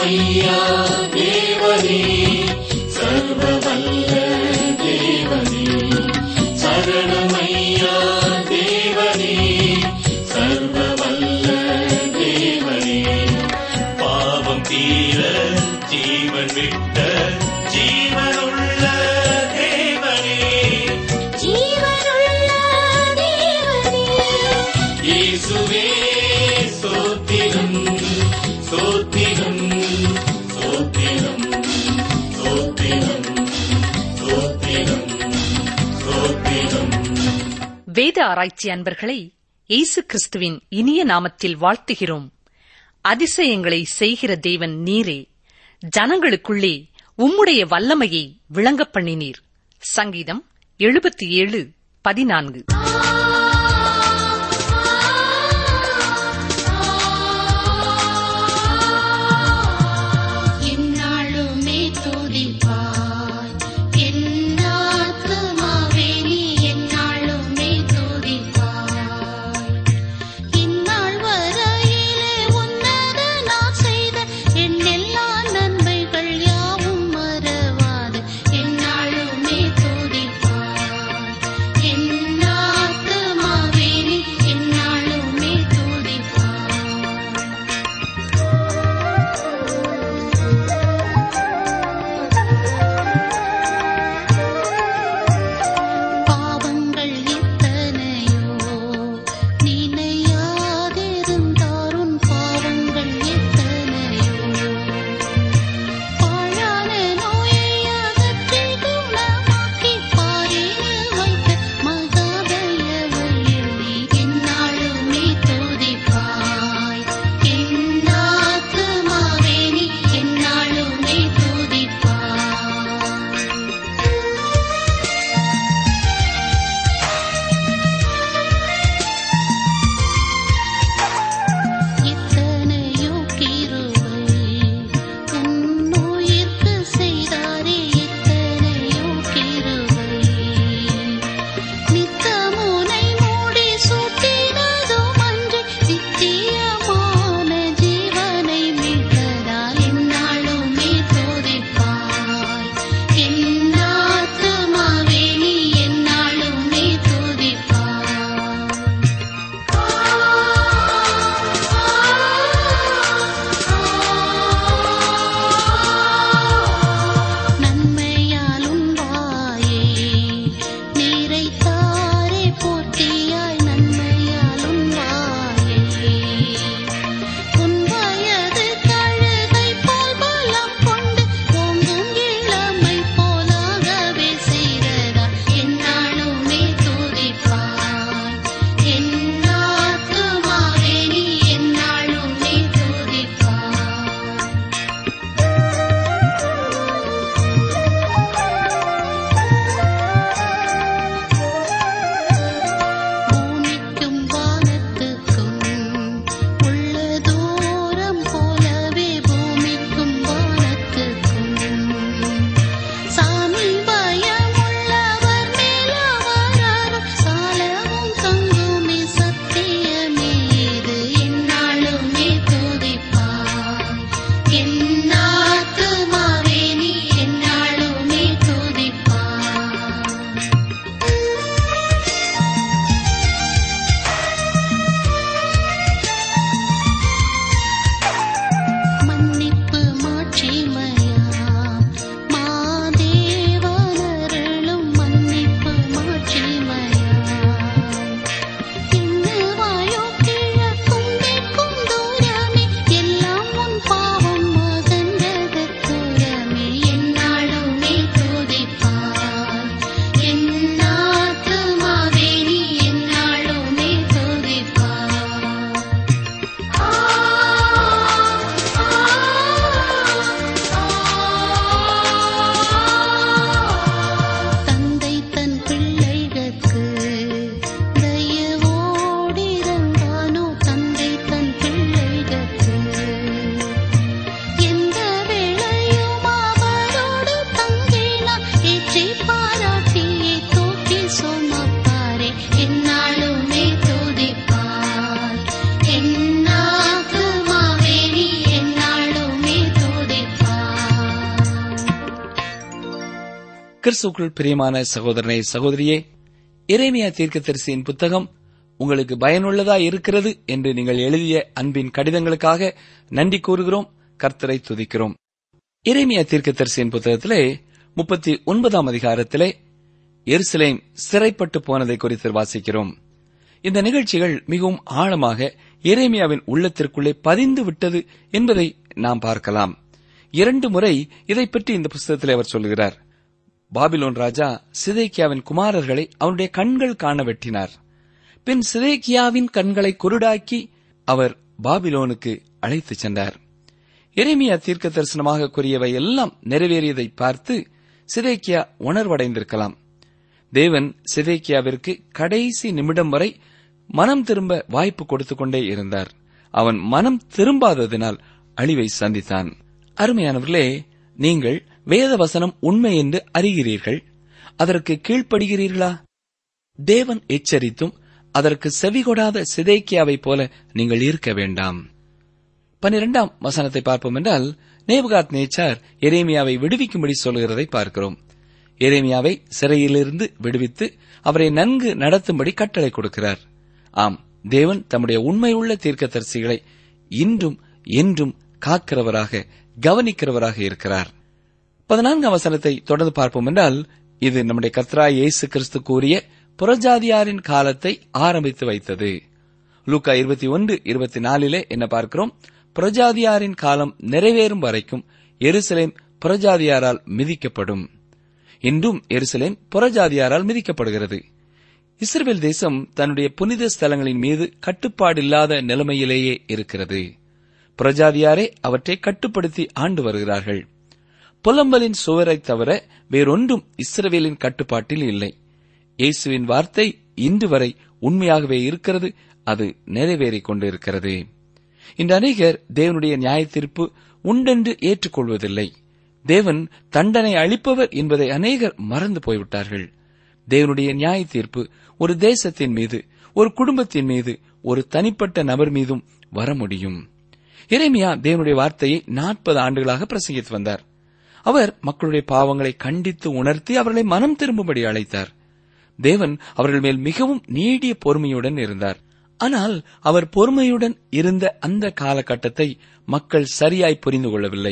சரணமையா தேவனே சர்வ வல்ல தேவனே சரணமையா தேவனே சர்வ வல்ல தேவனே பாவம் தீர ஜீவன் விட்ட ஜீவனுள்ள தேவனே ஜீவனுள்ள தேவனே இயேசுவே சோத்திரம் சோத்திரம் சோத்திரம் சோத்திரம் சோத்திரம் சோத்திரம் வேத ஆராய்ச்சி அன்பர்களை இயேசு கிறிஸ்துவின் இனிய நாமத்தில் வாழ்த்துகிறோம் அதிசயங்களை செய்கிற தேவன் நீரே ஜனங்களுக்குள்ளே உம்முடைய வல்லமையை விளங்கப் பண்ணினீர் சங்கீதம் எழுபத்தி ஏழு பதினான்கு என்னாலுமே துதிப்பாய் என் ஆத்துமாவே நீ என்னாலுமே துதிப்பாய் இந்நாள் வரையிலே உன்னத நான் செய்த என் எல்லா நன்மைகள் யாவும் மறவாது என்னாலுமே துதிப்பாய் என் ஆத்துமாவே கிறிஸ்துக்குள் பிரியமான சகோதரனே சகோதரியே எரேமியா தீர்க்கதரிசியின் புத்தகம் உங்களுக்கு பயனுள்ளதா இருக்கிறது என்று நீங்கள் எழுதிய அன்பின் கடிதங்களுக்காக நன்றி கூறுகிறோம் கர்த்தரை துதிக்கிறோம் எரேமியா தீர்க்கதரிசியின் புத்தகத்திலே முப்பத்தி ஒன்பதாம் அதிகாரத்திலே எருசலேம் சிறைப்பட்டு போனதை குறித்து வாசிக்கிறோம் இந்த நிகழ்ச்சிகள் மிகவும் ஆழமாக எரேமியாவின் உள்ளத்திற்குள்ளே பதிந்து விட்டது என்பதை நாம் பார்க்கலாம் இரண்டு முறை இதை பற்றி இந்த புஸ்தகத்தில் அவர் சொல்கிறார் பாபிலோன் ராஜா சிதைக்கியாவின் குமாரர்களை அவனுடைய கண்கள் காண வெட்டினார் பின் சிதேக்கியாவின் கண்களை குருடாக்கி அவர் பாபிலோனுக்கு அழைத்துச் சென்றார் எரேமியா தீர்க்க தரிசனமாக கூறியவை எல்லாம் நிறைவேறியதை பார்த்து சிதேக்கியா உணர்வடைந்திருக்கலாம் தேவன் சிதேக்கியாவிற்கு கடைசி நிமிடம் வரை மனம் திரும்ப வாய்ப்பு கொடுத்துக் கொண்டே இருந்தார் அவன் மனம் திரும்பாததினால் அழிவை சந்தித்தான் அருமையானவர்களே நீங்கள் வேத வசனம் உண்மை என்று அறிகிறீர்கள் அதற்கு கீழ்ப்படுகிறீர்களா தேவன் எச்சரித்தும் அதற்கு செவிகொடாத சிதைக்கியாவைப் போல நீங்கள் இருக்க வேண்டாம் பனிரெண்டாம் வசனத்தை பார்ப்போம் என்றால் நேபுகாத் நேச்சார் எரேமியாவை விடுவிக்கும்படி சொல்கிறதை பார்க்கிறோம் எரேமியாவை சிறையிலிருந்து விடுவித்து அவரை நன்கு நடத்தும்படி கட்டளை கொடுக்கிறார் ஆம் தேவன் தம்முடைய உண்மையுள்ள தீர்க்கதரிசிகளை இன்றும் என்றும் காக்கிறவராக கவனிக்கிறவராக இருக்கிறார் பதினான்காம் வசனத்தை தொடர்ந்து பார்ப்போம் என்றால் இது நம்முடைய கர்த்தராய் இயேசு கிறிஸ்து கூறிய புறஜாதியாரின் காலத்தை ஆரம்பித்து வைத்தது லூக்கா இருபத்தி ஒன்று இருபத்தி நாலிலே என்ன பார்க்கிறோம் புறஜாதியாரின் காலம் நிறைவேறும் வரைக்கும் எருசலேம் புறஜாதியாரால் மிதிக்கப்படும் இன்றும் எருசலேம் புறஜாதியாரால் மிதிக்கப்படுகிறது இஸ்ரேல் தேசம் தன்னுடைய புனித ஸ்தலங்களின் மீது கட்டுப்பாடில்லாத நிலைமையிலேயே இருக்கிறது புறஜாதியாரே அவற்றை கட்டுப்படுத்தி ஆண்டு வருகிறார்கள் புலம்பலின் சுவரை தவிர வேறொன்றும் இஸ்ரவேலின் கட்டுப்பாட்டில் இல்லை இயேசுவின் வார்த்தை இன்று வரை உண்மையாகவே இருக்கிறது அது நிறைவேறிக் கொண்டிருக்கிறது இந்த அநேகர் தேவனுடைய நியாய தீர்ப்பு உண்டென்று ஏற்றுக்கொள்வதில்லை தேவன் தண்டனை அளிப்பவர் என்பதை அநேகர் மறந்து போய்விட்டார்கள் தேவனுடைய நியாய தீர்ப்பு ஒரு தேசத்தின் மீது ஒரு குடும்பத்தின் மீது ஒரு தனிப்பட்ட நபர் மீதும் வர முடியும் இறைமையா தேவனுடைய வார்த்தையை நாற்பது ஆண்டுகளாக பிரசங்கித்து வந்தார் அவர் மக்களுடைய பாவங்களை கண்டித்து உணர்த்தி அவர்களை மனம் திரும்பும்படி அழைத்தார் தேவன் அவர்கள் மேல் மிகவும் நீடிய பொறுமையுடன் இருந்தார் ஆனால் அவர் பொறுமையுடன் இருந்த அந்த காலகட்டத்தை மக்கள் சரியாய் புரிந்து கொள்ளவில்லை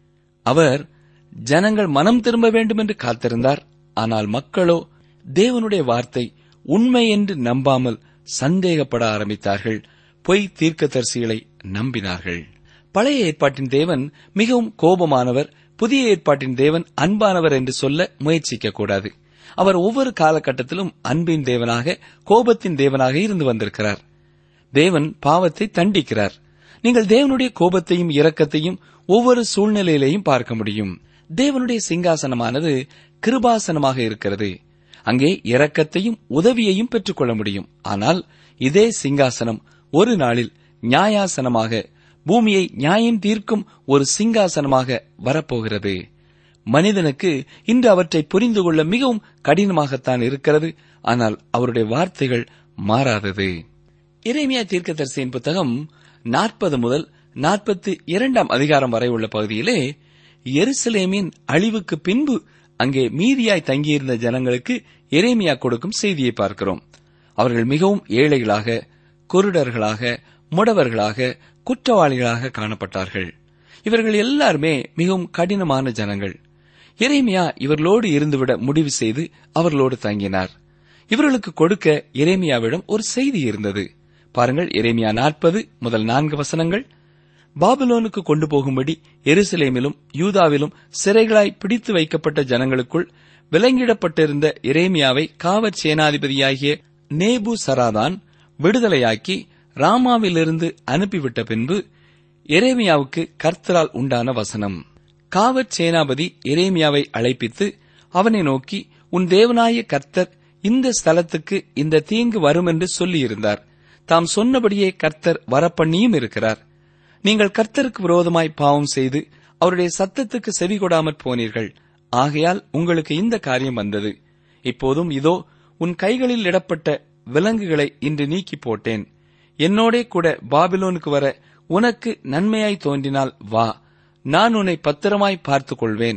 அவர் ஜனங்கள் மனம் திரும்ப வேண்டும் என்று காத்திருந்தார் ஆனால் மக்களோ தேவனுடைய வார்த்தை உண்மை என்று நம்பாமல் சந்தேகப்பட ஆரம்பித்தார்கள் பொய் தீர்க்கதரிசிகளை நம்பினார்கள் பழைய ஏற்பாட்டின் தேவன் மிகவும் கோபமானவர் புதிய ஏற்பாட்டின் தேவன் அன்பானவர் என்று சொல்ல முயற்சிக்க கூடாது அவர் ஒவ்வொரு காலகட்டத்திலும் அன்பின் தேவனாக கோபத்தின் தேவனாக இருந்து வந்திருக்கிறார் தேவன் பாவத்தை தண்டிக்கிறார் நீங்கள் தேவனுடைய கோபத்தையும் இரக்கத்தையும் ஒவ்வொரு சூழ்நிலையிலையும் பார்க்க முடியும் தேவனுடைய சிங்காசனமானது கிருபாசனமாக இருக்கிறது அங்கே இரக்கத்தையும் உதவியையும் பெற்றுக்கொள்ள முடியும் ஆனால் இதே சிங்காசனம் ஒரு நாளில் நியாயாசனமாக பூமியை நியாயம் தீர்க்கும் ஒரு சிங்காசனமாக வரப்போகிறது மனிதனுக்கு இன்று அவற்றை புரிந்து கொள்ள மிகவும் கடினமாகத்தான் இருக்கிறது ஆனால் அவருடைய வார்த்தைகள் மாறாதது இறைமையா தீர்க்கதரிசியின் புத்தகம் நாற்பது முதல் நாற்பத்தி இரண்டாம் அதிகாரம் வரை உள்ள பகுதியிலே எருசலேமின் அழிவுக்கு பின்பு அங்கே மீதியாய் தங்கியிருந்த ஜனங்களுக்கு எரேமியா கொடுக்கும் செய்தியை பார்க்கிறோம் அவர்கள் மிகவும் ஏழைகளாக குருடர்களாக முடவர்களாக குற்றவாளிகளாக காணப்பட்டார்கள் இவர்கள் எல்லாருமே மிகவும் கடினமான ஜனங்கள் எரேமியா இவர்களோடு இருந்துவிட முடிவு செய்து அவர்களோடு தங்கினார் இவர்களுக்கு கொடுக்க எரேமியாவிடம் ஒரு செய்தி இருந்தது பாருங்கள் எரேமியா நாற்பது முதல் நான்கு வசனங்கள் பாபிலோனுக்கு கொண்டு போகும்படி எருசலேமிலும் யூதாவிலும் சிறைகளாய் பிடித்து வைக்கப்பட்ட ஜனங்களுக்குள் விலங்கிடப்பட்டிருந்த எரேமியாவை காவற் சேனாதிபதியாகிய நேபு சராதான் விடுதலையாக்கி ராமாவிலிருந்து அனுப்பிவிட்ட பின்பு எரேமியாவுக்கு கர்த்தரால் உண்டான வசனம் காவற் சேனாபதி எரேமியாவை அழைப்பித்து அவனை நோக்கி உன் தேவனாய கர்த்தர் இந்த ஸ்தலத்துக்கு இந்த தீங்கு வரும் என்று சொல்லியிருந்தார் தாம் சொன்னபடியே கர்த்தர் வரப்பண்ணியும் இருக்கிறார் நீங்கள் கர்த்தருக்கு விரோதமாய் பாவம் செய்து அவருடைய சத்தத்துக்கு செவி கொடாமற் போனீர்கள் ஆகையால் உங்களுக்கு இந்த காரியம் வந்தது இப்போதும் இதோ உன் கைகளில் இடப்பட்ட விலங்குகளை இன்று நீக்கி போட்டேன் என்னோடே கூட பாபிலோனுக்கு வர உனக்கு நன்மையாய் தோன்றினால் வா நான் உன்னை பத்திரமாய் பார்த்துக் கொள்வேன்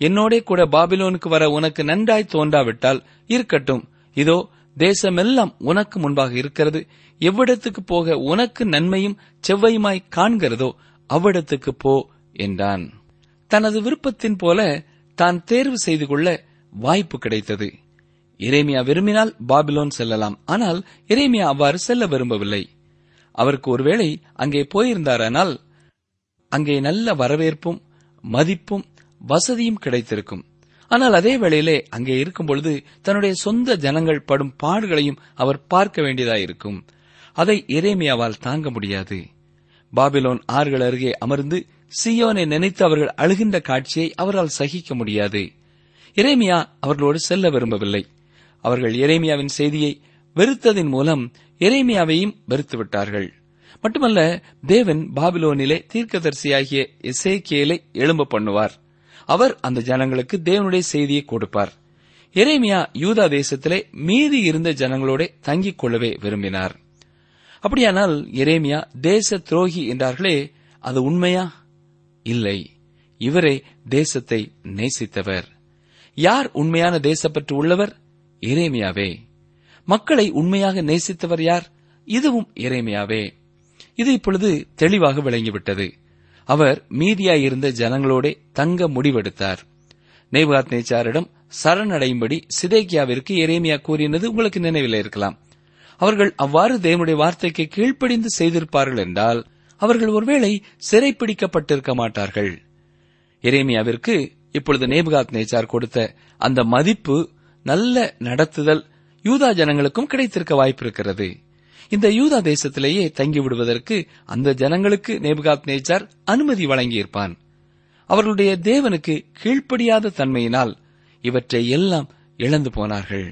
என்னோடே கூட பாபிலோனுக்கு வர உனக்கு நன்றாய் தோன்றாவிட்டால் இருக்கட்டும் இதோ தேசமெல்லாம் உனக்கு முன்பாக இருக்கிறது எவ்விடத்துக்கு போக உனக்கு நன்மையும் செவ்வையுமாய் காண்கிறதோ அவ்விடத்துக்கு போ என்றான் தனது விருப்பத்தின் போல தான் தேர்வு செய்து கொள்ள வாய்ப்பு கிடைத்தது எரேமியா விரும்பினால் பாபிலோன் செல்லலாம் ஆனால் எரேமியா அவ்வாறு செல்ல விரும்பவில்லை அவருக்கு ஒருவேளை அங்கே போயிருந்தாரானால் அங்கே நல்ல வரவேற்பும் மதிப்பும் வசதியும் கிடைத்திருக்கும் ஆனால் அதே வேளையிலே அங்கே இருக்கும் பொழுது தன்னுடைய சொந்த ஜனங்கள் படும் பாடுகளையும் அவர் பார்க்க வேண்டியதாயிருக்கும் அதை எரேமியாவால் தாங்க முடியாது பாபிலோன் ஆறுகள் அருகே அமர்ந்து சியோனை நினைத்து அவர்கள் அழுகின்ற காட்சியை அவரால் சகிக்க முடியாது எரேமியா அவர்களோடு செல்ல விரும்பவில்லை அவர்கள் எரேமியாவின் செய்தியை வெறுத்ததின் மூலம் எரேமியாவையும் வெறுத்து விட்டார்கள் மட்டுமல்ல தேவன் பாபிலோனிலே தீர்க்கதரிசியாகிய எசேக்கியேலை எழும்ப பண்ணுவார் அவர் அந்த ஜனங்களுக்கு தேவனுடைய செய்தியை கொடுப்பார் எரேமியா யூதா தேசத்திலே மீதி இருந்த ஜனங்களோட தங்கிக் கொள்ளவே விரும்பினார் அப்படியானால் எரேமியா தேச துரோகி என்றார்களே அது உண்மையா இல்லை இவரே தேசத்தை நேசித்தவர் யார் உண்மையான தேசப்பற்று உள்ளவர் எரேமியாவே மக்களை உண்மையாக நேசித்தவர் யார் இதுவும் எரேமியாவே இது இப்பொழுது தெளிவாக விளங்கிவிட்டது அவர் மீதியாயிருந்த ஜனங்களோட தங்க முடிவெடுத்தார் நேபுகாத் நேச்சாரிடம் சரணடையும்படி சிதேக்கியாவிற்கு எரேமியா கூறினது உங்களுக்கு நினைவில் இருக்கலாம் அவர்கள் அவ்வாறு தேவனுடைய வார்த்தைக்கு கீழ்ப்படிந்து செய்திருப்பார்கள் என்றால் அவர்கள் ஒருவேளை சிறைப்பிடிக்கப்பட்டிருக்க மாட்டார்கள் எரேமியாவிற்கு இப்பொழுது நேபுகாத் நேச்சார் கொடுத்த அந்த மதிப்பு நல்ல நடத்துதல் யூதா ஜனங்களுக்கும் கிடைத்திருக்க வாய்ப்பிருக்கிறது இந்த யூதா தேசத்திலேயே தங்கிவிடுவதற்கு அந்த ஜனங்களுக்கு நேபுகாத் நேச்சார் அனுமதி வழங்கியிருப்பான் அவர்களுடைய தேவனுக்கு கீழ்ப்படியாத தன்மையினால் இவற்றை எல்லாம் இழந்து போனார்கள்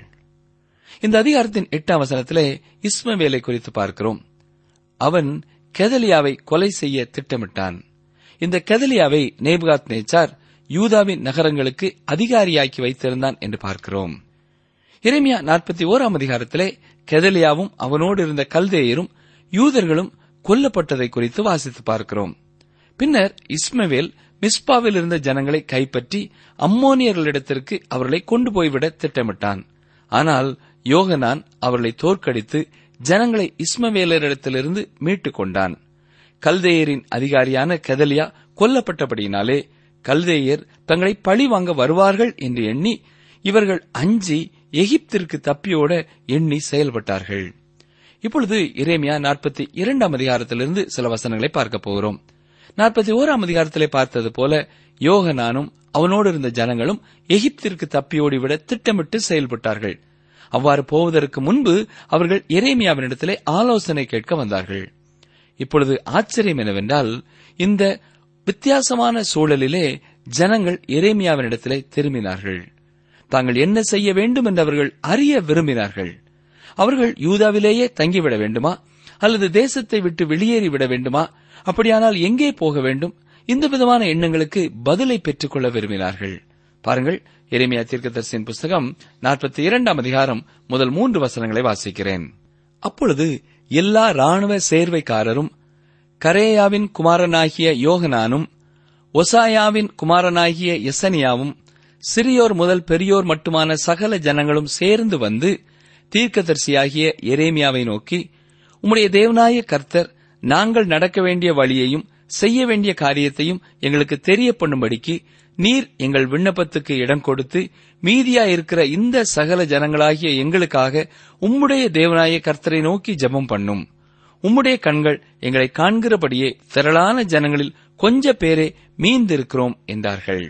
இந்த அதிகாரத்தின் எட்டாம் வசனத்திலே இஸ்மவேலை குறித்து பார்க்கிறோம் அவன் கெதலியாவை கொலை செய்ய திட்டமிட்டான் இந்த கெதலியாவை நேபுகாத் நேச்சார் யூதாவின் நகரங்களுக்கு அதிகாரியாக்கி வைத்திருந்தான் என்று பார்க்கிறோம் இறைமியா நாற்பத்தி ஓராம் அதிகாரத்திலே கெதலியாவும் அவனோடு இருந்த கல்தேயரும் யூதர்களும் கொல்லப்பட்டதை குறித்து வாசித்து பார்க்கிறோம் பின்னர் இஸ்மவேல் மிஸ்பாவில் இருந்த ஜனங்களை கைப்பற்றி அம்மோனியர்களிடத்திற்கு அவர்களை கொண்டு போய்விட திட்டமிட்டான் ஆனால் யோகனான் அவர்களை தோற்கடித்து ஜனங்களை இஸ்மவேலரிடத்திலிருந்து மீட்டுக் கொண்டான் கல்தேயரின் அதிகாரியான கெதலியா கொல்லப்பட்டபடியினாலே கல்தேயர் தங்களை பழி வாங்க வருவார்கள் என்று எண்ணி இவர்கள் அஞ்சி எகிப்திற்கு தப்பியோட எண்ணி செயல்பட்டார்கள் இப்பொழுது இரேமியா நாற்பத்தி இரண்டாம் அதிகாரத்திலிருந்து சில வசனங்களை பார்க்க போகிறோம் நாற்பத்தி ஓராம் அதிகாரத்திலே பார்த்தது போல யோகனானும் அவனோடு இருந்த ஜனங்களும் எகிப்திற்கு தப்பியோடிவிட திட்டமிட்டு செயல்பட்டார்கள் அவ்வாறு போவதற்கு முன்பு அவர்கள் எரேமியாவினிடத்திலே ஆலோசனை கேட்க வந்தார்கள் இப்பொழுது ஆச்சரியம் என்னவென்றால் இந்த வித்தியாசமான சூழலிலே ஜனங்கள் எரேமியாவினிடத்திலே திரும்பினார்கள் தாங்கள் என்ன செய்ய வேண்டும் என்று அவர்கள் அறிய விரும்பினார்கள் அவர்கள் யூதாவிலேயே தங்கிவிட வேண்டுமா அல்லது தேசத்தை விட்டு வெளியேறிவிட வேண்டுமா அப்படியானால் எங்கே போக வேண்டும் இந்த விதமான எண்ணங்களுக்கு பதிலை பெற்றுக்கொள்ள விரும்பினார்கள் பாருங்கள் எரேமியா தீர்க்கதரிசியின் புஸ்தகம் நாற்பத்தி இரண்டாம் அதிகாரம் முதல் மூன்று வசனங்களை வாசிக்கிறேன் அப்பொழுது எல்லா ராணுவ சேர்வைக்காரரும் கரேயாவின் குமாரனாகிய யோகனானும் ஒசாயாவின் குமாரனாகிய எசனியாவும் சிறியோர் முதல் பெரியோர் மட்டுமான சகல ஜனங்களும் சேர்ந்து வந்து தீர்க்கதரிசியாகிய எரேமியாவை நோக்கி உம்முடைய தேவனாய கர்த்தர் நாங்கள் நடக்க வேண்டிய வழியையும் செய்ய வேண்டிய காரியத்தையும் எங்களுக்கு தெரிய பண்ணும்படிக்கு நீர் எங்கள் விண்ணப்பத்துக்கு இடம் கொடுத்து மீதியா இருக்கிற இந்த சகல ஜனங்களாகிய எங்களுக்காக உம்முடைய தேவனாய கர்த்தரை நோக்கி ஜெபம் பண்ணும் உம்முடைய கண்கள் எங்களை காண்கிறபடியே திரளான ஜனங்களில் கொஞ்ச பேரே மீந்திருக்கிறோம் என்றார்கள்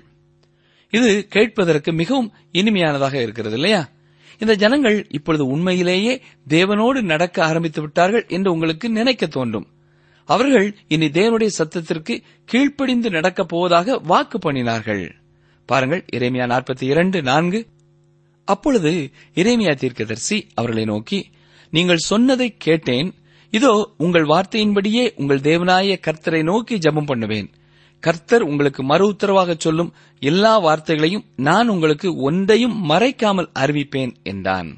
இது கேட்பதற்கு மிகவும் இனிமையானதாக இருக்கிறது இல்லையா இந்த ஜனங்கள் இப்பொழுது உண்மையிலேயே தேவனோடு நடக்க ஆரம்பித்து விட்டார்கள் என்று உங்களுக்கு நினைக்க தோன்றும் அவர்கள் இனி தேவனுடைய சத்தத்திற்கு கீழ்ப்படிந்து நடக்கப் போவதாக வாக்கு பண்ணினார்கள் பாருங்கள் இறைமையா நாற்பத்தி இரண்டு நான்கு அப்பொழுது இறைமையா தீர்க்கதரிசி அவர்களை நோக்கி நீங்கள் சொன்னதை கேட்டேன் இதோ உங்கள் வார்த்தையின்படியே உங்கள் தேவனாய கர்த்தரை நோக்கி ஜெபம் பண்ணுவேன் கர்த்தர் உங்களுக்கு மறு உத்தரவாக சொல்லும் எல்லா வார்த்தைகளையும் நான் உங்களுக்கு ஒன்றையும் மறைக்காமல் அறிவிப்பேன் என்றான்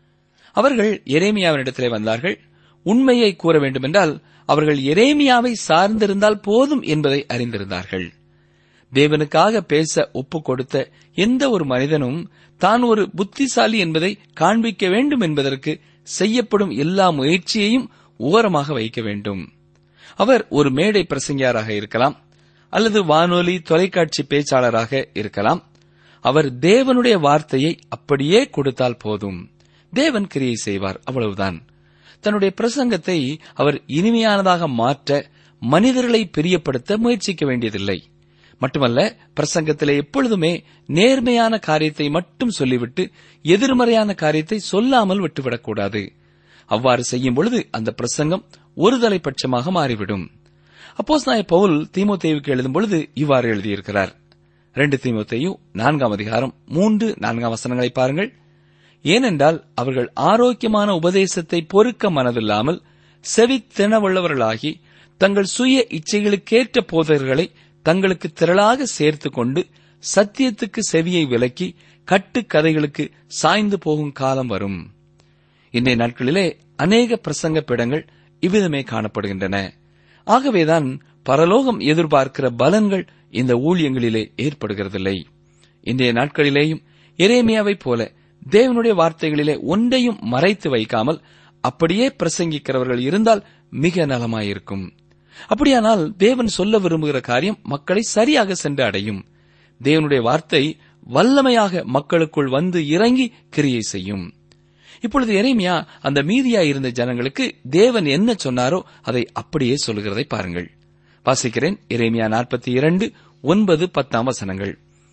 அவர்கள் எரேமியாவினிடத்திலே வந்தார்கள் உண்மையை கூற வேண்டுமென்றால் அவர்கள் எரேமியாவை சார்ந்திருந்தால் போதும் என்பதை அறிந்திருந்தார்கள் தேவனுக்காக பேச ஒப்பு கொடுத்த எந்த ஒரு மனிதனும் தான் ஒரு புத்திசாலி என்பதை காண்பிக்க வேண்டும் என்பதற்கு செய்யப்படும் எல்லா முயற்சியையும் ஓரமாக வைக்க வேண்டும் அவர் ஒரு மேடை பிரசங்கியாராக இருக்கலாம் அல்லது வானொலி தொலைக்காட்சி பேச்சாளராக இருக்கலாம் அவர் தேவனுடைய வார்த்தையை அப்படியே கொடுத்தால் போதும் தேவன் கிரியை செய்வார் அவ்வளவுதான் தன்னுடைய பிரசங்கத்தை அவர் இனிமையானதாக மாற்ற மனிதர்களை பிரியப்படுத்த முயற்சிக்க வேண்டியதில்லை மட்டுமல்ல பிரசங்கத்திலே எப்பொழுதுமே நேர்மையான காரியத்தை மட்டும் சொல்லிவிட்டு எதிர்மறையான காரியத்தை சொல்லாமல் விட்டுவிடக்கூடாது அவ்வாறு செய்யும் பொழுது அந்த பிரசங்கம் ஒருதலை பட்சமாக மாறிவிடும் அப்போஸ் நாய பவுல் தீமோத்தேவுக்கு எழுதும் பொழுது இவ்வாறு எழுதியிருக்கிறார் ரெண்டு தீமோத்தேயு நான்காம் அதிகாரம் மூன்று நான்காம் வசனங்களை பாருங்கள் ஏனென்றால் அவர்கள் ஆரோக்கியமான உபதேசத்தை பொறுக்க மனதில்லாமல் செவித்திணவுள்ளவர்களாகி தங்கள் சுய இச்சைகளுக்கேற்ற போதகர்களை தங்களுக்கு திரளாக சேர்த்துக் கொண்டு சத்தியத்துக்கு செவியை விலக்கி கட்டுக்கதைகளுக்கு சாய்ந்து போகும் காலம் வரும் இன்றைய நாட்களிலே அநேக பிரசங்க பிடங்கள் இவ்விதமே காணப்படுகின்றன ஆகவேதான் பரலோகம் எதிர்பார்க்கிற பலன்கள் இந்த ஊழியங்களிலே ஏற்படுகிறதில்லை இன்றைய நாட்களிலேயும் எரேமியாவைப் போல தேவனுடைய வார்த்தைகளிலே ஒன்றையும் மறைத்து வைக்காமல் அப்படியே பிரசங்கிக்கிறவர்கள் இருந்தால் மிக நலமாயிருக்கும் அப்படியானால் தேவன் சொல்ல விரும்புகிற காரியம் மக்களை சரியாக சென்று அடையும் தேவனுடைய வார்த்தை வல்லமையாக மக்களுக்குள் வந்து இறங்கி கிரியை செய்யும் இப்பொழுது எரேமியா அந்த மீதியா இருந்த ஜனங்களுக்கு தேவன் என்ன சொன்னாரோ அதை அப்படியே சொல்லுகிறதை பாருங்கள் வாசிக்கிறேன் எரேமியா நாற்பத்தி இரண்டு ஒன்பது பத்தாம் வசனங்கள்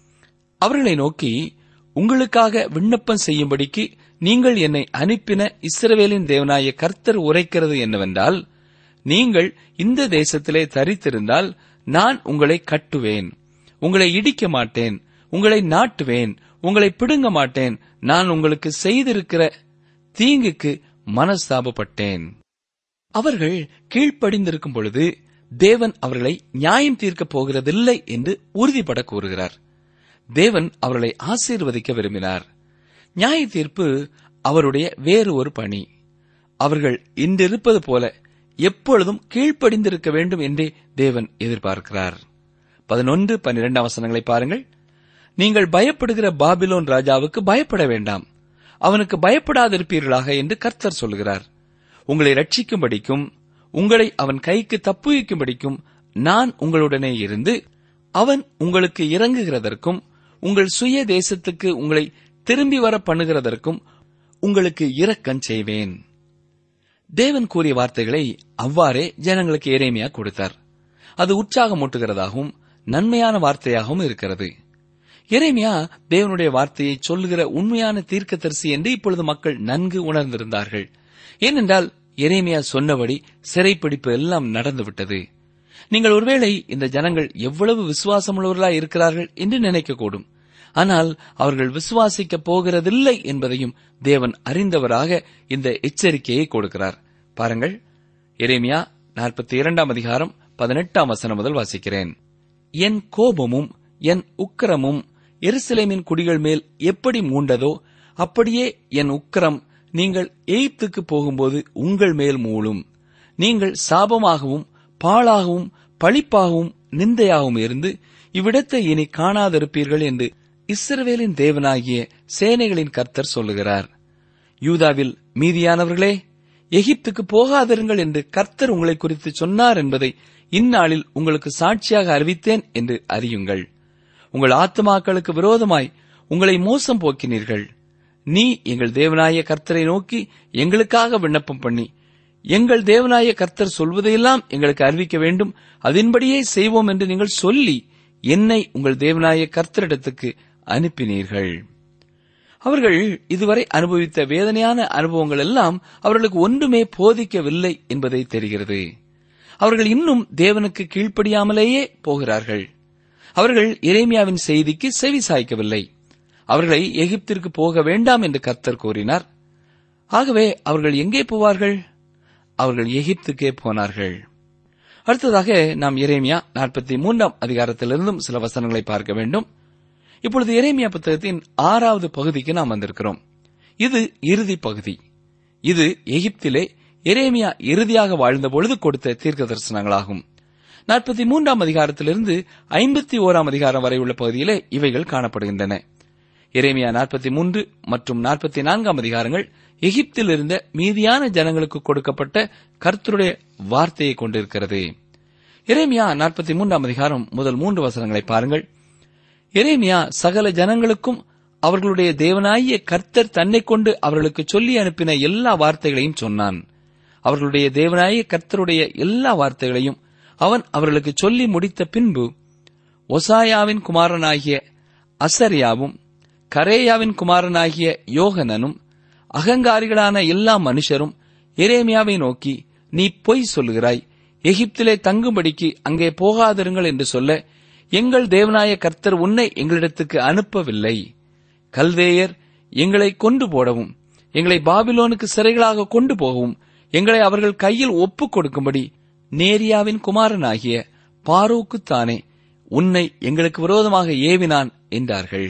அவர்களை நோக்கி உங்களுக்காக விண்ணப்பம் செய்யும்படிக்கு நீங்கள் என்னை அனுப்பின இஸ்ரவேலின் தேவனாய கர்த்தர் உரைக்கிறது என்னவென்றால் நீங்கள் இந்த தேசத்திலே தரித்திருந்தால் நான் உங்களை கட்டுவேன் உங்களை இடிக்க மாட்டேன் உங்களை நாட்டுவேன் உங்களை பிடுங்க மாட்டேன் நான் உங்களுக்கு செய்திருக்கிற தீங்குக்கு மனஸ்தாபப்பட்டேன் அவர்கள் கீழ்ப்படிந்திருக்கும் பொழுது தேவன் அவர்களை நியாயம் தீர்க்கப் போகிறதில்லை என்று உறுதிபட கூறுகிறார் தேவன் அவர்களை ஆசீர்வதிக்க விரும்பினார் நியாய தீர்ப்பு அவருடைய வேறு ஒரு பணி அவர்கள் இன்றிருப்பது போல எப்பொழுதும் கீழ்ப்படிந்திருக்க வேண்டும் என்றே தேவன் எதிர்பார்க்கிறார் பதினொன்று பன்னிரெண்டாம் வசனங்களை பாருங்கள் நீங்கள் பயப்படுகிற பாபிலோன் ராஜாவுக்கு பயப்பட வேண்டாம் அவனுக்கு பயப்படாதிருப்பீர்களாக என்று கர்த்தர் சொல்கிறார் உங்களை ரட்சிக்கும்படிக்கும் உங்களை அவன் கைக்கு தப்புவிக்கும்படிக்கும் நான் உங்களுடனே இருந்து அவன் உங்களுக்கு இறங்குகிறதற்கும் உங்கள் சுய தேசத்துக்கு உங்களை திரும்பி வர பண்ணுகிறதற்கும் உங்களுக்கு இரக்கம் செய்வேன் தேவன் கூறிய வார்த்தைகளை அவ்வாறே ஜனங்களுக்கு ஏரேமியா கொடுத்தார் அது உற்சாகமூட்டுகிறதாகவும் நன்மையான வார்த்தையாகவும் இருக்கிறது எரேமியா தேவனுடைய வார்த்தையை சொல்லுகிற உண்மையான தீர்க்கதரிசி என்று இப்பொழுது மக்கள் நன்கு உணர்ந்திருந்தார்கள் ஏனென்றால் எரேமியா சொன்னபடி சிறைப்பிடிப்பு எல்லாம் நடந்துவிட்டது நீங்கள் ஒருவேளை இந்த ஜனங்கள் எவ்வளவு விசுவாசமுள்ளவர்களாய் இருக்கிறார்கள் என்று நினைக்கக்கூடும் ஆனால் அவர்கள் விசுவாசிக்கப் போகிறதில்லை என்பதையும் தேவன் அறிந்தவராக இந்த எச்சரிக்கையை கொடுக்கிறார் பாருங்கள் எரேமியா நாற்பத்தி இரண்டாம் அதிகாரம் பதினெட்டாம் வசனம் முதல் வாசிக்கிறேன் என் கோபமும் என் உக்கிரமும் எருசலேமின் குடிகள் மேல் எப்படி மூண்டதோ அப்படியே என் உக்கிரம் நீங்கள் எய்த்துக்கு போகும்போது உங்கள் மேல் மூளும் நீங்கள் சாபமாகவும் பாழாகவும் பழிப்பாகவும் நிந்தையாகவும் இருந்து இவ்விடத்தை இனி காணாதிருப்பீர்கள் என்று இஸ்ரவேலின் தேவனாகிய சேனைகளின் கர்த்தர் சொல்லுகிறார் யூதாவில் மீதியானவர்களே எகிப்துக்கு போகாதிருங்கள் என்று கர்த்தர் உங்களை குறித்து சொன்னார் என்பதை இந்நாளில் உங்களுக்கு சாட்சியாக அறிவித்தேன் என்று அறியுங்கள் உங்கள் ஆத்துமாக்களுக்கு விரோதமாய் உங்களை மோசம் போக்கினீர்கள் நீ எங்கள் தேவனாய கர்த்தரை நோக்கி எங்களுக்காக விண்ணப்பம் பண்ணி எங்கள் தேவனாய கர்த்தர் சொல்வதையெல்லாம் எங்களுக்கு அறிவிக்க வேண்டும் அதன்படியே செய்வோம் என்று நீங்கள் சொல்லி என்னை உங்கள் தேவனாய கர்த்தரிடத்துக்கு அனுப்பினீர்கள் அவர்கள் இதுவரை அனுபவித்த வேதனையான அனுபவங்கள் எல்லாம் அவர்களுக்கு ஒன்றுமே போதிக்கவில்லை என்பதை தெரிகிறது அவர்கள் இன்னும் தேவனுக்கு கீழ்ப்படியாமலேயே போகிறார்கள் அவர்கள் இறைமியாவின் செய்திக்கு செவி சாய்க்கவில்லை அவர்களை எகிப்திற்கு போக வேண்டாம் என்று கர்த்தர் கூறினார் ஆகவே அவர்கள் எங்கே போவார்கள் அவர்கள் எகிப்துக்கே போனார்கள் அடுத்ததாக நாம் எரேமியா நாற்பத்தி மூன்றாம் அதிகாரத்திலிருந்தும் சில வசனங்களை பார்க்க வேண்டும் இப்பொழுது எரேமியா புத்தகத்தின் ஆறாவது பகுதிக்கு நாம் வந்திருக்கிறோம் இது இறுதி பகுதி இது எகிப்திலே எரேமியா இறுதியாக வாழ்ந்த பொழுது கொடுத்த தீர்க்க தரிசனங்களாகும் நாற்பத்தி மூன்றாம் அதிகாரத்திலிருந்து ஐம்பத்தி ஓராம் அதிகாரம் வரை உள்ள பகுதியிலே இவைகள் காணப்படுகின்றன எரேமியா நாற்பத்தி மூன்று மற்றும் நாற்பத்தி நான்காம் அதிகாரங்கள் எகிப்தில் இருந்த மீதியான ஜனங்களுக்கு கொடுக்கப்பட்ட கர்த்தருடைய வார்த்தையை கொண்டிருக்கிறது எரேமியா நாற்பத்தி மூன்றாம் அதிகாரம் முதல் மூன்று வசனங்களை பாருங்கள் எரேமியா சகல ஜனங்களுக்கும் அவர்களுடைய தேவனாகிய கர்த்தர் தன்னை கொண்டு அவர்களுக்கு சொல்லி அனுப்பின எல்லா வார்த்தைகளையும் சொன்னான் அவர்களுடைய தேவனாகிய கர்த்தருடைய எல்லா வார்த்தைகளையும் அவன் அவர்களுக்கு சொல்லி முடித்த பின்பு ஒசாயாவின் குமாரனாகிய அசரியாவும் கரேயாவின் குமாரனாகிய யோகனனும் அகங்காரிகளான எல்லா மனுஷரும் எரேமியாவை நோக்கி நீ பொய் சொல்லுகிறாய் எகிப்திலே தங்கும்படிக்கு அங்கே போகாதிருங்கள் என்று சொல்ல எங்கள் தேவனாய கர்த்தர் உன்னை எங்களிடத்துக்கு அனுப்பவில்லை கல்தேயர் எங்களை கொண்டு போடவும் எங்களை பாபிலோனுக்கு சிறைகளாக கொண்டு போகவும் எங்களை அவர்கள் கையில் ஒப்புக் கொடுக்கும்படி நேரியாவின் குமாரனாகிய பாரோக்குத்தானே உன்னை எங்களுக்கு விரோதமாக ஏவினான் என்றார்கள்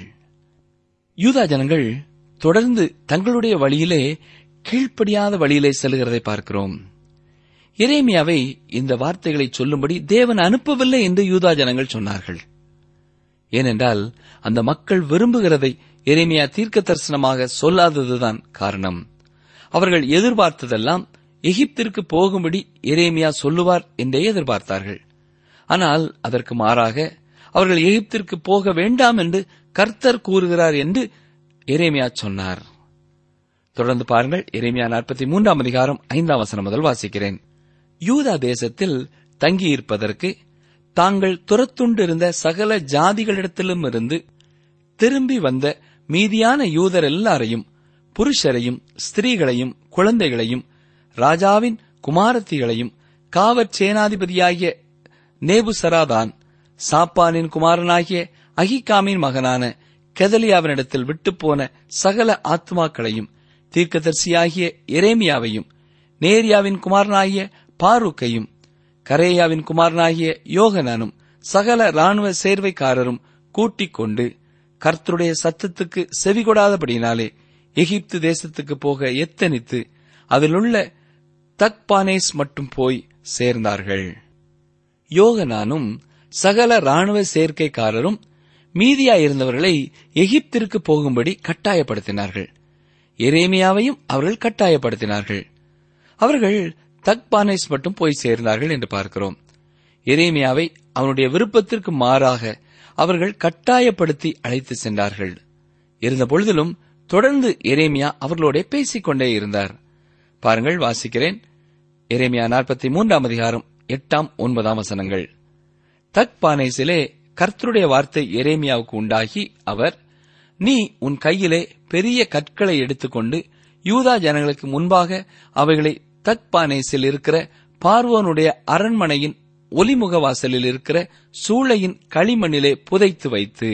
யூதா ஜனங்கள் தொடர்ந்து தங்களுடைய வழியிலே கீழ்ப்படியாத வழியிலே செல்கிறதை பார்க்கிறோம் எரேமியாவை இந்த வார்த்தைகளை சொல்லும்படி தேவன் அனுப்பவில்லை என்று யூதா ஜனங்கள் சொன்னார்கள் ஏனென்றால் அந்த மக்கள் விரும்புகிறதை எரேமியா தீர்க்க தரிசனமாக சொல்லாததுதான் காரணம் அவர்கள் எதிர்பார்த்ததெல்லாம் எகிப்திற்கு போகும்படி எரேமியா சொல்லுவார் என்றே எதிர்பார்த்தார்கள் ஆனால் அதற்கு மாறாக அவர்கள் எகிப்திற்கு போக வேண்டாம் என்று கர்த்தர் கூறுகிறார் என்று எரேமியா சொன்னார் தொடர்ந்து பாருங்கள் எரேமியா நாற்பத்தி மூன்றாம் அதிகாரம் ஐந்தாம் வசனம் முதல் வாசிக்கிறேன் யூதா தேசத்தில் தங்கியிருப்பதற்கு தாங்கள் துரத்துண்டிருந்த சகல ஜாதிகளிடத்திலும் இருந்து திரும்பி வந்த மீதியான யூதர் எல்லாரையும் புருஷரையும் ஸ்திரீகளையும் குழந்தைகளையும் ராஜாவின் குமாரத்திகளையும் காவற் சேனாதிபதியாகிய நேபுசராதான் சாப்பானின் குமாரனாகிய அகிகாமின் மகனான கெதலியாவினிடத்தில் விட்டுப்போன சகல ஆத்மாக்களையும் தீர்க்கதரிசியாகிய எரேமியாவையும் நேரியாவின் குமாரனாகிய பாருக்கையும் கரேயாவின் குமாரனாகிய யோகனானும் சகல ராணுவ சேர்வைக்காரரும் கூட்டிக் கொண்டு கர்த்தருடைய சத்தத்துக்கு செவிகொடாதபடியினாலே எகிப்து தேசத்துக்கு போக எத்தனித்து அதிலுள்ள தக்பானேஸ் மட்டும் போய் சேர்ந்தார்கள் யோகனானும் சகல ராணுவ சேர்க்கைக்காரரும் மீதியாயிருந்தவர்களை எகிப்திற்கு போகும்படி கட்டாயப்படுத்தினார்கள் எரேமியாவையும் அவர்கள் கட்டாயப்படுத்தினார்கள் அவர்கள் தக்பானேஸ் மட்டும் போய் சேர்ந்தார்கள் என்று பார்க்கிறோம் எரேமியாவை அவனுடைய விருப்பத்திற்கு மாறாக அவர்கள் கட்டாயப்படுத்தி அழைத்து சென்றார்கள் இருந்த பொழுதிலும் தொடர்ந்து எரேமியா அவர்களோட பேசிக்கொண்டே இருந்தார் பாருங்கள் வாசிக்கிறேன் எரேமியா நாற்பத்தி மூன்றாம் அதிகாரம் எட்டாம் ஒன்பதாம் வசனங்கள் தக்பானேசிலே கர்த்தருடைய வார்த்தை எரேமியாவுக்கு உண்டாகி அவர் நீ உன் கையிலே பெரிய கற்களை எடுத்துக்கொண்டு யூதா ஜனங்களுக்கு முன்பாக அவைகளை தக்பானேசில் இருக்கிற பார்வோனுடைய அரண்மனையின் ஒலிமுக வாசலில் இருக்கிற சூளையின் களிமண்ணிலே புதைத்து வைத்து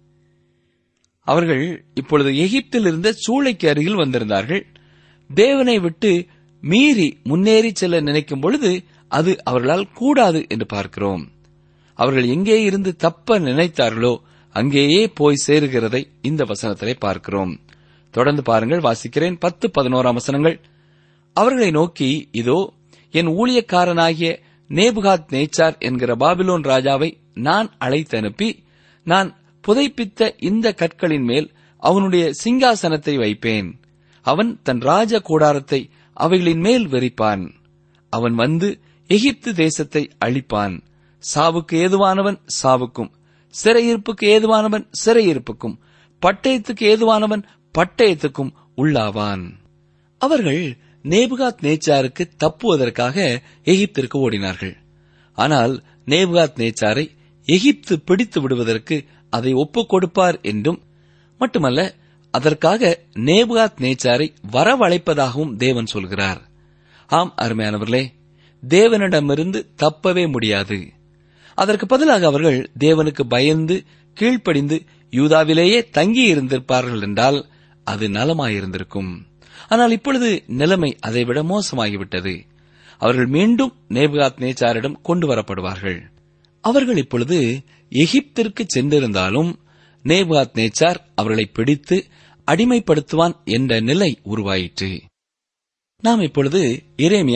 அவர்கள் இப்பொழுது எகிப்தில் இருந்த சூளைக்கு அருகில் வந்திருந்தார்கள் தேவனை விட்டு மீறி முன்னேறி செல்ல நினைக்கும் பொழுது அது அவர்களால் கூடாது என்று பார்க்கிறோம் அவர்கள் எங்கே இருந்து தப்ப நினைத்தார்களோ அங்கேயே போய் சேருகிறதை இந்த வசனத்திலே பார்க்கிறோம் தொடர்ந்து பாருங்கள் வாசிக்கிறேன் பத்து பதினோராம் வசனங்கள் அவர்களை நோக்கி இதோ என் ஊழியக்காரனாகிய நேபுகாத் நேச்சார் என்கிற பாபிலோன் ராஜாவை நான் அழைத்து அனுப்பி நான் புதைப்பித்த இந்த கற்களின் மேல் அவனுடைய சிங்காசனத்தை வைப்பேன் அவன் தன் ராஜ கூடாரத்தை அவைகளின் மேல் வெறிப்பான் அவன் வந்து எகிப்து தேசத்தை அழிப்பான் சாவுக்கு ஏதுவானவன் சாவுக்கும் சிறையிருப்புக்கு ஏதுவானவன் சிறையிருப்புக்கும் பட்டயத்துக்கு ஏதுவானவன் பட்டயத்துக்கும் உள்ளாவான் அவர்கள் நேபுகாத் நேச்சாருக்கு தப்புவதற்காக எகிப்திற்கு ஓடினார்கள் ஆனால் நேபுகாத் நேச்சாரை எகிப்து பிடித்து விடுவதற்கு அதை ஒப்புக் கொடுப்பார் என்றும் மட்டுமல்ல அதற்காக நேபுகாத் நேச்சாரை வரவழைப்பதாகவும் தேவன் சொல்கிறார் ஆம் அருமையானவர்களே தேவனிடமிருந்து தப்பவே முடியாது அதற்கு பதிலாக அவர்கள் தேவனுக்கு பயந்து கீழ்ப்படிந்து யூதாவிலேயே தங்கி இருந்திருப்பார்கள் என்றால் அது நலமாயிருந்திருக்கும் ஆனால் இப்பொழுது நிலைமை அதைவிட மோசமாகிவிட்டது அவர்கள் மீண்டும் நேபுகாத் நேச்சாரிடம் கொண்டு வரப்படுவார்கள் அவர்கள் இப்பொழுது எகிப்திற்கு சென்றிருந்தாலும் நேபுகாத் நேச்சார் அவர்களை பிடித்து அடிமைப்படுத்துவான் என்ற நிலை உருவாயிற்று நாம் இப்பொழுது எரேமியா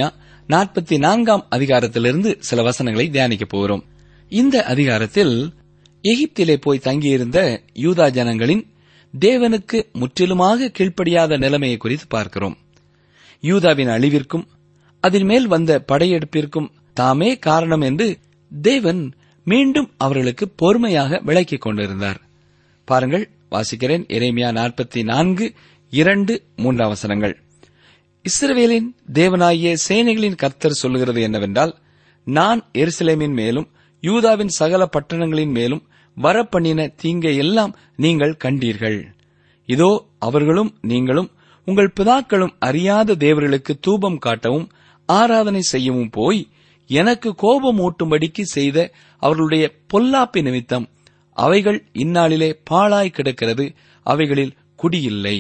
நாற்பத்தி நான்காம் அதிகாரத்திலிருந்து சில வசனங்களை தியானிக்க போகிறோம் இந்த அதிகாரத்தில் எகிப்திலே போய் தங்கியிருந்த யூதா ஜனங்களின் தேவனுக்கு முற்றிலுமாக கீழ்ப்படியாத நிலைமையை குறித்து பார்க்கிறோம் யூதாவின் அழிவிற்கும் அதன் மேல் வந்த படையெடுப்பிற்கும் தாமே காரணம் என்று தேவன் மீண்டும் அவர்களுக்கு பொறுமையாக விளக்கிக் கொண்டிருந்தார் பாருங்கள் வாசிக்கிறேன் எரேமியா நாற்பத்தி நான்கு இரண்டு மூன்றாம் வசனங்கள் இஸ்ரவேலின் தேவனாகிய சேனைகளின் கர்த்தர் சொல்லுகிறது என்னவென்றால் நான் எருசலேமின் மேலும் யூதாவின் சகல பட்டணங்களின் மேலும் வரப்பண்ணின தீங்கை எல்லாம் நீங்கள் கண்டீர்கள் இதோ அவர்களும் நீங்களும் உங்கள் பிதாக்களும் அறியாத தேவர்களுக்கு தூபம் காட்டவும் ஆராதனை செய்யவும் போய் எனக்கு கோபம் ஊட்டும்படிக்கு செய்த அவர்களுடைய பொல்லாப்பு நிமித்தம் அவைகள் இந்நாளிலே பாழாய் கிடக்கிறது அவைகளில் குடியில்லை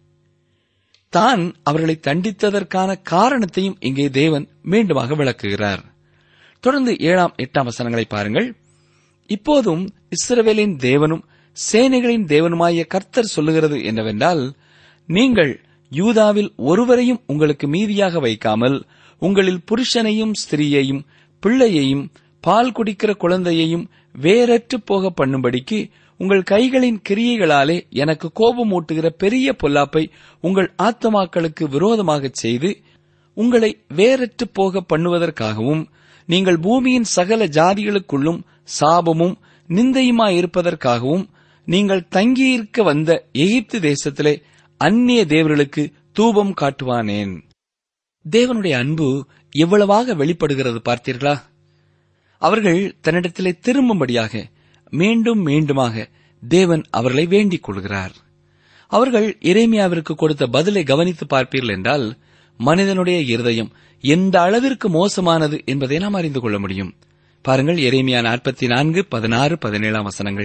தான் அவர்களை தண்டித்ததற்கான காரணத்தையும் இங்கே தேவன் மீண்டுமாக விளக்குகிறார் தொடர்ந்து ஏழாம் எட்டாம் வசனங்களை பாருங்கள் இப்போதும் இஸ்ரவேலின் தேவனும் சேனைகளின் தேவனுமாய கர்த்தர் சொல்லுகிறது என்னவென்றால் நீங்கள் யூதாவில் ஒருவரையும் உங்களுக்கு மீதியாக வைக்காமல் உங்களில் புருஷனையும் ஸ்திரீயையும் பிள்ளையையும் பால் குடிக்கிற குழந்தையையும் வேறற்று போக பண்ணும்படிக்கு உங்கள் கைகளின் கிரியைகளாலே எனக்கு கோபம் ஊட்டுகிற பெரிய பொல்லாப்பை உங்கள் ஆத்மாக்களுக்கு விரோதமாகச் செய்து உங்களை வேறற்று போக பண்ணுவதற்காகவும் நீங்கள் பூமியின் சகல ஜாதிகளுக்குள்ளும் சாபமும் நிந்தையுமாயிருப்பதற்காகவும் நீங்கள் தங்கியிருக்க வந்த எகிப்து தேசத்திலே அந்நிய தேவர்களுக்கு தூபம் காட்டுவானேன் தேவனுடைய அன்பு எவ்வளவாக வெளிப்படுகிறது பார்த்தீர்களா அவர்கள் தன்னிடத்திலே திரும்பும்படியாக மீண்டும் மீண்டுமாக தேவன் அவர்களை வேண்டிக் கொள்கிறார் அவர்கள் இறைமியாவிற்கு கொடுத்த பதிலை கவனித்து பார்ப்பீர்கள் என்றால் மனிதனுடைய இருதயம் எந்த அளவிற்கு மோசமானது என்பதை நாம் அறிந்து கொள்ள முடியும் பாருங்கள் எரேமியா நாற்பத்தி நான்கு பதினாறு பதினேழாம் வசனங்கள்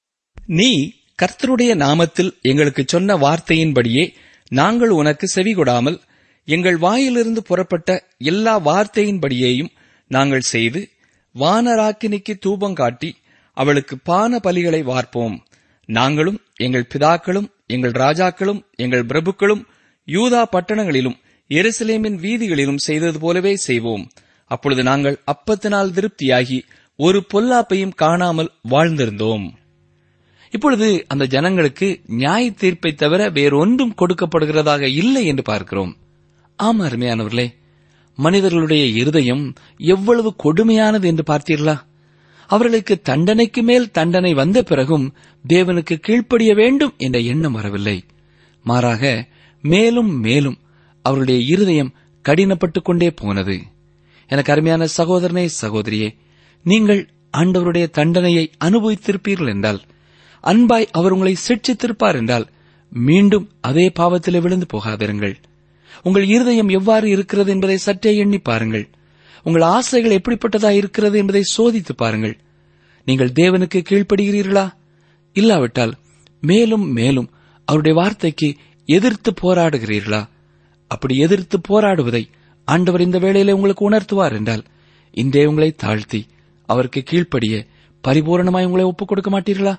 நீ கர்த்தருடைய நாமத்தில் எங்களுக்கு சொன்ன வார்த்தையின்படியே நாங்கள் உனக்கு செவி கொடாமல் எங்கள் வாயிலிருந்து புறப்பட்ட எல்லா வார்த்தையின்படியேயும் நாங்கள் செய்து வானராக்கினிக்கு தூபம் காட்டி அவளுக்கு பான பலிகளை வார்ப்போம் நாங்களும் எங்கள் பிதாக்களும் எங்கள் ராஜாக்களும் எங்கள் பிரபுக்களும் யூதா பட்டணங்களிலும் எருசலேமின் வீதிகளிலும் செய்தது போலவே செய்வோம் அப்பொழுது நாங்கள் அப்பத்தினால் திருப்தியாகி ஒரு பொல்லாப்பையும் காணாமல் வாழ்ந்திருந்தோம் இப்பொழுது அந்த ஜனங்களுக்கு நியாய தீர்ப்பை தவிர வேறொன்றும் கொடுக்கப்படுகிறதாக இல்லை என்று பார்க்கிறோம் ஆமா அருமையானவர்களே மனிதர்களுடைய இருதயம் எவ்வளவு கொடுமையானது என்று பார்த்தீர்களா அவர்களுக்கு தண்டனைக்கு மேல் தண்டனை வந்த பிறகும் தேவனுக்கு கீழ்ப்படிய வேண்டும் என்ற எண்ணம் வரவில்லை மாறாக மேலும் மேலும் அவருடைய இருதயம் கடினப்பட்டுக் கொண்டே போனது எனக்கு அருமையான சகோதரனே சகோதரியே நீங்கள் ஆண்டவருடைய தண்டனையை அனுபவித்திருப்பீர்கள் என்றால் அன்பாய் அவர் உங்களை சிட்சித்திருப்பார் என்றால் மீண்டும் அதே பாவத்திலே விழுந்து போகாதிருங்கள் உங்கள் இருதயம் எவ்வாறு இருக்கிறது என்பதை சற்றே எண்ணி பாருங்கள் உங்கள் ஆசைகள் எப்படிப்பட்டதா இருக்கிறது என்பதை சோதித்து பாருங்கள் நீங்கள் தேவனுக்கு கீழ்ப்படுகிறீர்களா இல்லாவிட்டால் மேலும் மேலும் அவருடைய வார்த்தைக்கு எதிர்த்து போராடுகிறீர்களா அப்படி எதிர்த்து போராடுவதை ஆண்டவர் இந்த வேளையிலே உங்களுக்கு உணர்த்துவார் என்றால் இன்றே உங்களை தாழ்த்தி அவருக்கு கீழ்ப்படிய பரிபூரணமாய் உங்களை ஒப்புக் கொடுக்க மாட்டீர்களா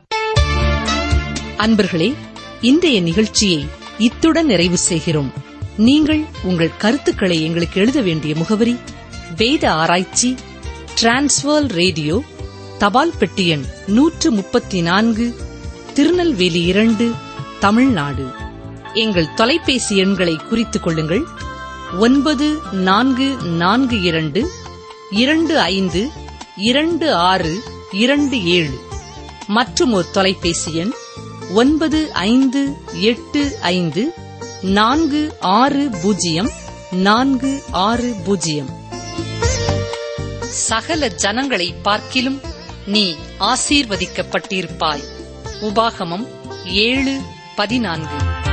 அன்பர்களே இன்றைய நிகழ்ச்சியை இத்துடன் நிறைவு செய்கிறோம் நீங்கள் உங்கள் கருத்துக்களை எங்களுக்கு எழுத வேண்டிய முகவரி வேத ஆராய்ச்சி டிரான்ஸ்வர் ரேடியோ தபால் பெட்டி எண் நூற்று முப்பத்தி நான்கு திருநெல்வேலி இரண்டு தமிழ்நாடு எங்கள் தொலைபேசி எண்களை குறித்துக் கொள்ளுங்கள் ஒன்பது நான்கு நான்கு இரண்டு இரண்டு ஐந்து இரண்டு ஆறு இரண்டு ஏழு மற்றும் ஒரு தொலைபேசி எண் ஒன்பது ஐந்து எட்டு ஐந்து நான்கு ஆறு பூஜ்ஜியம் நான்கு ஆறு பூஜ்ஜியம் சகல ஜனங்களை பார்க்கிலும் நீ ஆசீர்வதிக்கப்பட்டிருப்பாய் உபாகமம் ஏழு பதினான்கு